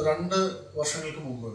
രണ്ട് വർഷങ്ങൾക്ക് മുമ്പ്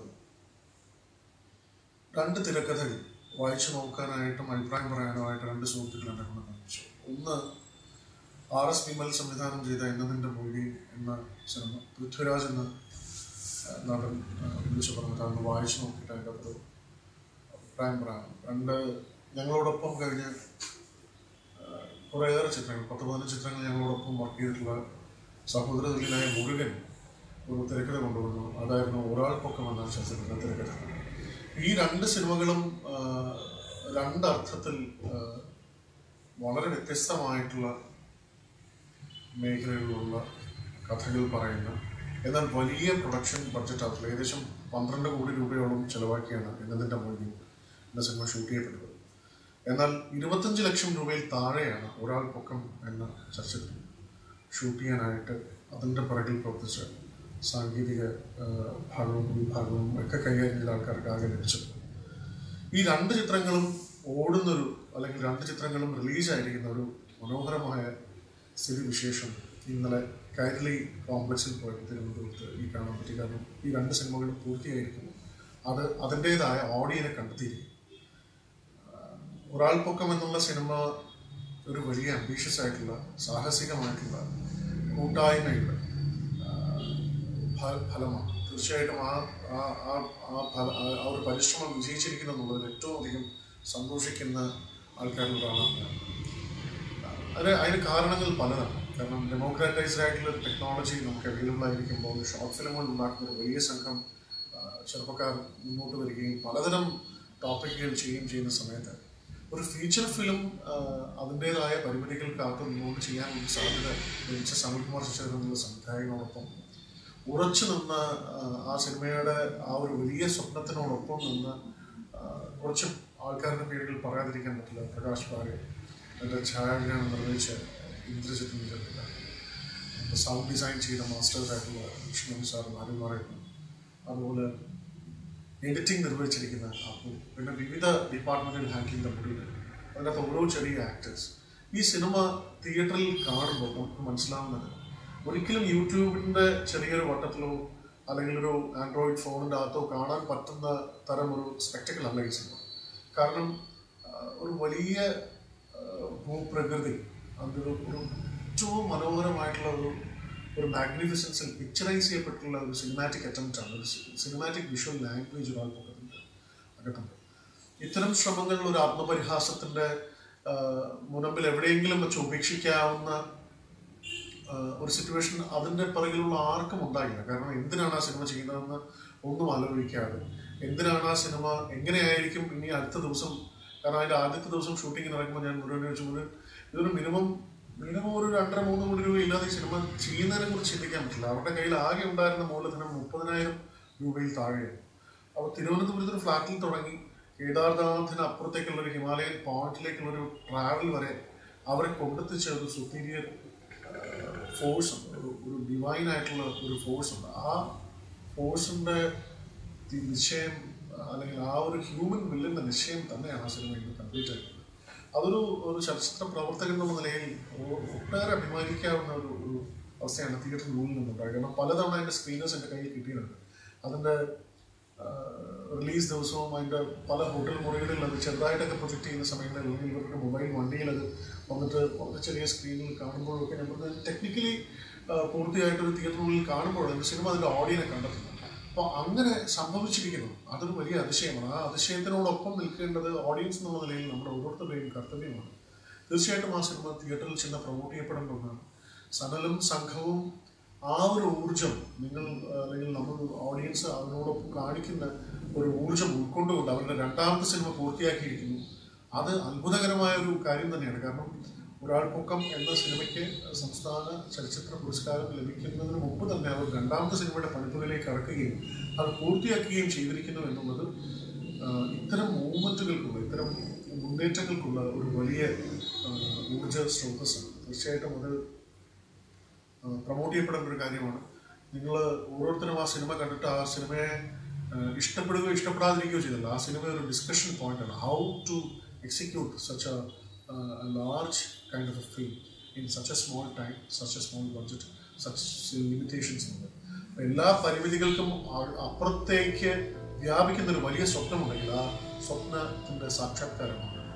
രണ്ട് തിരക്കഥകൾ വായിച്ചു നോക്കാനായിട്ടും അഭിപ്രായം പറയാനുമായിട്ട് രണ്ട് സുഹൃത്തുക്കൾ എന്നെ കൊണ്ട് കാണിച്ചു ഒന്ന് ആർ എസ് വിമൽ സംവിധാനം ചെയ്ത എന്നതിൻ്റെ മൊഴി എന്ന സിനിമ പൃഥ്വിരാജ് എന്ന ആ, നടൻ ആ, വിളിച്ചു പറഞ്ഞിട്ട് അന്ന് വായിച്ചു നോക്കിയിട്ട് അതിൻ്റെ ഒരു അഭിപ്രായം പറയാം രണ്ട് ഞങ്ങളോടൊപ്പം കഴിഞ്ഞ ആ, കുറേയേറെ ചിത്രങ്ങൾ പത്ത് പതിനഞ്ച് ചിത്രങ്ങൾ ഞങ്ങളോടൊപ്പം വർക്ക് ചെയ്തിട്ടുള്ള സഹോദര തുല്യനായ മുരുകൻ ഒരു തിരക്കഥ കൊണ്ടുവന്നു അതായിരുന്നു ഒരാൾക്കൊക്കെ എന്ന ചിത്രത്തിൻ്റെ തിരക്കഥ ഈ രണ്ട് സിനിമകളും ആ, രണ്ടർത്ഥത്തിൽ ആ, വളരെ വ്യത്യസ്തമായിട്ടുള്ള മേഖലകളിലുള്ള കഥകൾ പറയുന്ന എന്നാൽ വലിയ പ്രൊഡക്ഷൻ ബഡ്ജറ്റ് ആയിട്ടുള്ള ഏകദേശം പന്ത്രണ്ട് കോടി രൂപയോളം ചെലവാക്കിയാണ് എന്നതിൻ്റെ മൊഴി എന്ന സിനിമ ഷൂട്ട് ചെയ്യപ്പെട്ടത് എന്നാൽ ഇരുപത്തഞ്ച് ലക്ഷം രൂപയിൽ താഴെയാണ് ഒരാൾ പൊക്കം എന്ന ചലച്ചിത്രം ഷൂട്ട് ചെയ്യാനായിട്ട് അതിൻ്റെ പിറകിൽ പ്രവർത്തിച്ച സാങ്കേതിക ആ, ഭാഗവും വിഭാഗവും ഒക്കെ കൈകാര്യം ചെയ്ത ആൾക്കാർക്ക് ആകെ ലഭിച്ചത് ഈ രണ്ട് ചിത്രങ്ങളും ഓടുന്നൊരു അല്ലെങ്കിൽ രണ്ട് ചിത്രങ്ങളും റിലീസായിരിക്കുന്ന ഒരു മനോഹരമായ സ്ഥിതിവിശേഷം ഇന്നലെ കൈരളി കോംപ്ലക്സിൽ പോയപ്പോൾ തിരുവനന്തപുരത്ത് ഈ കാണാൻ പറ്റി കാരണം ഈ രണ്ട് സിനിമകളും പൂർത്തിയായിരിക്കുന്നു അത് അതിൻ്റെതായ ഓഡിയനെ കണ്ടെത്തിയിരിക്കും ഒരാൾ പൊക്കം എന്നുള്ള സിനിമ ഒരു വലിയ അംബീഷ്യസ് ആയിട്ടുള്ള സാഹസികമായിട്ടുള്ള കൂട്ടായ്മയുടെ ആ, ഫ- ഫലമാണ് തീർച്ചയായിട്ടും ആ ആ ആ- ആ ഫല- ആ ആ ഒരു പരിശ്രമം വിജയിച്ചിരിക്കുന്നു എന്നുള്ളതിൽ ഏറ്റവും അധികം സന്തോഷിക്കുന്ന ആൾക്കാരിൽ ഒരാളാണ് ഞാൻ അത് അതിന് കാരണങ്ങൾ പലതാണ് കാരണം ഡെമോക്രാറ്റൈസ്ഡ് ആയിട്ടുള്ള ഒരു ടെക്നോളജി നമുക്ക് അവൈലബിൾ ആയിരിക്കുമ്പോൾ ഷോർട്ട് ഫിലിമുകൾ ഉണ്ടാക്കുന്ന ഒരു വലിയ സംഘം ആ, ചെറുപ്പക്കാർ മുന്നോട്ട് വരികയും പലതരം ടോപ്പിക്കുകൾ ചെയ്യുകയും ചെയ്യുന്ന സമയത്ത് ഒരു ഫീച്ചർ ഫിലിം അതിൻ്റെതായ പരിമിതികൾ കാത്തു നിന്നുകൊണ്ട് ചെയ്യാൻ ഒരു സാധ്യത ലഭിച്ച സമിൽകുമാർ ശശിധരൻ എന്നുള്ള സംവിധായകനോടൊപ്പം ഉറച്ചു നിന്ന ആ, ആ സിനിമയുടെ ആ ഒരു വലിയ സ്വപ്നത്തിനോടൊപ്പം നിന്ന് ആ, കുറച്ച് ആൾക്കാരുടെ പേരുകൾ പറയാതിരിക്കാൻ പറ്റില്ല പ്രകാശ് പാരെ എൻ്റെ ഛായാഗ്രഹണം നിർവഹിച്ച ഇന്ദ്രജിത്ത് നിജത്തില്ല സൗണ്ട് ഡിസൈൻ ചെയ്ത മാസ്റ്റേഴ്സ് ആയിട്ടുള്ള വിഷ്ണു സാർ നാലുമാറായിരുന്നു അതുപോലെ എഡിറ്റിംഗ് നിർവഹിച്ചിരിക്കുന്ന അപ്പു പിന്നെ വിവിധ ഡിപ്പാർട്ട്മെന്റിൽ ഹാൻഡിൽ ചെയ്യുന്ന മുടികൾ അതിനകത്ത് ഓരോ ചെറിയ ആക്ടേഴ്സ് ഈ സിനിമ തിയേറ്ററിൽ കാണുമ്പോൾ നമുക്ക് മനസ്സിലാവുന്നത് ഒരിക്കലും യൂട്യൂബിന്റെ ചെറിയൊരു വട്ടത്തിലോ അല്ലെങ്കിൽ ഒരു ആൻഡ്രോയിഡ് ഫോണിൻ്റെ അകത്തോ കാണാൻ പറ്റുന്ന തരം ഒരു സ്പെക്ടക്കിൾ അല്ല ഈ സിനിമ കാരണം ആ, ഒരു വലിയ ആ, ഭൂപ്രകൃതി അതൊരു ഒരു ഏറ്റവും മനോഹരമായിട്ടുള്ള ഒരു ഒരു മാഗ്നിഫിസൻസിൽ പിക്ചറൈസ് ചെയ്യപ്പെട്ടുള്ള ഒരു സിനിമാറ്റിക് അറ്റംപ്റ്റ് ആണ് ഒരു സിനിമാറ്റിക് വിഷ്വൽ ലാംഗ്വേജ് ഒരാൾ പൊക്കത്തിൻ്റെ അകത്തുണ്ട് ഇത്തരം ശ്രമങ്ങൾ ഒരു ആത്മപരിഹാസത്തിന്റെ ആ, മുനമ്പിൽ എവിടെയെങ്കിലും വെച്ച് ഉപേക്ഷിക്കാവുന്ന ആ, ഒരു സിറ്റുവേഷൻ അതിന്റെ പിറകിലുള്ള ആർക്കും ഉണ്ടായില്ല കാരണം എന്തിനാണ് ആ സിനിമ ചെയ്യുന്നതെന്ന് ഒന്നും ആലോചിക്കാതെ എന്തിനാണ് ആ സിനിമ എങ്ങനെയായിരിക്കും ഇനി അടുത്ത ദിവസം കാരണം അതിന്റെ ആദ്യത്തെ ദിവസം ഷൂട്ടിംഗ് നടക്കുമ്പോൾ ഞാൻ മുഴുവൻ ചോദിച്ചു മുഴുവൻ ഇതൊരു മിനിമം മിനിമം ഒരു രണ്ടര മൂന്ന് കോടി രൂപ ഇല്ലാതെ ഈ സിനിമ ചെയ്യുന്നതിനെ കുറിച്ച് ചിന്തിക്കാൻ പറ്റില്ല അവരുടെ കയ്യിൽ ആകെ ഉണ്ടായിരുന്ന മൂലധനം മുപ്പതിനായിരം രൂപയിൽ താഴെയാണ് അപ്പോൾ തിരുവനന്തപുരത്ത് ഒരു ഫ്ലാറ്റിൽ തുടങ്ങി കേദാർനാഥിന് അപ്പുറത്തേക്കുള്ള ഒരു ഹിമാലയൻ പോയിന്റിലേക്കുള്ള ഒരു ട്രാവൽ വരെ അവരെ കൊണ്ടെത്തിച്ച ഒരു സുപ്പീരിയർ ഫോഴ്സ് ഉണ്ട് ഒരു ഒരു ഡിവൈൻ ആയിട്ടുള്ള ഒരു ഫോഴ്സ് ഉണ്ട് ആ ഫോഴ്സിന്റെ നിശ്ചയം അല്ലെങ്കിൽ ആ ഒരു ഹ്യൂമൻ വില്ലിന്റെ നിശ്ചയം തന്നെയാണ് ആ സിനിമ ഇന്ന് കംപ്ലീറ്റ് ആയിട്ടുള്ളത് അതൊരു ഒരു ചലച്ചിത്ര പ്രവർത്തകൻ എന്നുള്ള നിലയിൽ ഒ- ഒട്ടേറെ അഭിമാനിക്കാവുന്ന ഒരു ഒരു അവസ്ഥയാണ് തിയേറ്ററിനുള്ളിൽ നിന്നുണ്ടായത് കാരണം പലതവണ അതിന്റെ സ്ക്രീനേഴ്സ് എൻ്റെ കയ്യിൽ കിട്ടിയിട്ടുണ്ട് അതിന്റെ റിലീസ് ദിവസവും അതിന്റെ പല ഹോട്ടൽ മുറികളിൽ അത് ചെറുതായിട്ടൊക്കെ പ്രൊജക്ട് ചെയ്യുന്ന സമയങ്ങളിൽ അല്ലെങ്കിൽ ഇവരുടെ മൊബൈൽ വണ്ടിയിൽ അത് വന്നിട്ട് വളരെ ചെറിയ സ്ക്രീനിൽ കാണുമ്പോഴൊക്കെ നമ്മൾ ടെക്നിക്കലി പൂർത്തിയായിട്ടൊരു തിയേറ്ററിനുള്ളിൽ കാണുമ്പോൾ അതിന്റെ സിനിമ അതിന്റെ ഓഡിയനെ കണ്ടെത്തുന്നു അപ്പോൾ അങ്ങനെ സംഭവിച്ചിരിക്കുന്നു അതൊരു വലിയ അതിശയമാണ് ആ അതിശയത്തിനോടൊപ്പം നിൽക്കേണ്ടത് ഓഡിയൻസ് എന്നുള്ള നിലയിൽ നമ്മുടെ ഓരോരുത്തരുടെയും കർത്തവ്യമാണ് തീർച്ചയായിട്ടും ആ സിനിമ തിയേറ്ററിൽ ചെന്ന് പ്രൊമോട്ട് ചെയ്യപ്പെടേണ്ട ഒന്നാണ് സനലും സംഘവും ആ ഒരു ഊർജം നിങ്ങൾ ആ, അല്ലെങ്കിൽ നമ്മൾ ഓഡിയൻസ് അതിനോടൊപ്പം കാണിക്കുന്ന ഒരു ഊർജം ഉൾക്കൊണ്ടുകൊണ്ട് അവരുടെ രണ്ടാമത്തെ സിനിമ പൂർത്തിയാക്കിയിരിക്കുന്നു അത് അത്ഭുതകരമായ ഒരു കാര്യം തന്നെയാണ് കാരണം ഒരാൾ പൊക്കം എന്ന സിനിമയ്ക്ക് സംസ്ഥാന ചലച്ചിത്ര പുരസ്കാരം ലഭിക്കുന്നതിന് മുമ്പ് തന്നെ അവർ രണ്ടാമത്തെ സിനിമയുടെ പണിപ്പുരയിലേക്ക് കടക്കുകയും അത് പൂർത്തിയാക്കുകയും ചെയ്തിരിക്കുന്നു എന്നുള്ളത് ആ, ഇത്തരം മൂവ്മെന്റുകൾക്കുള്ള ഇത്തരം മുന്നേറ്റങ്ങൾക്കുള്ള ഒരു വലിയ ആ, ഊർജ സ്രോതസ്സാണ് തീർച്ചയായിട്ടും അത് പ്രൊമോട്ട് ചെയ്യപ്പെടേണ്ട ഒരു കാര്യമാണ് നിങ്ങൾ ഓരോരുത്തരും ആ സിനിമ കണ്ടിട്ട് ആ സിനിമയെ ആ, ഇഷ്ടപ്പെടുകയോ ഇഷ്ടപ്പെടാതിരിക്കുകയോ ചെയ്തില്ല ആ സിനിമ ഒരു ഡിസ്കഷൻ പോയിന്റ് ആണ് how to execute such a large kind of a film in such a small time such a small budget such limitations ഉണ്ട് അപ്പൊ എല്ലാ പരിമിതികൾക്കും ആ- അപ്പുറത്തേക്ക് വ്യാപിക്കുന്ന ഒരു വലിയ സ്വപ്നമുണ്ടെങ്കിൽ ആ സ്വപ്നത്തിന്റെ സാക്ഷാത്കാരമാണ്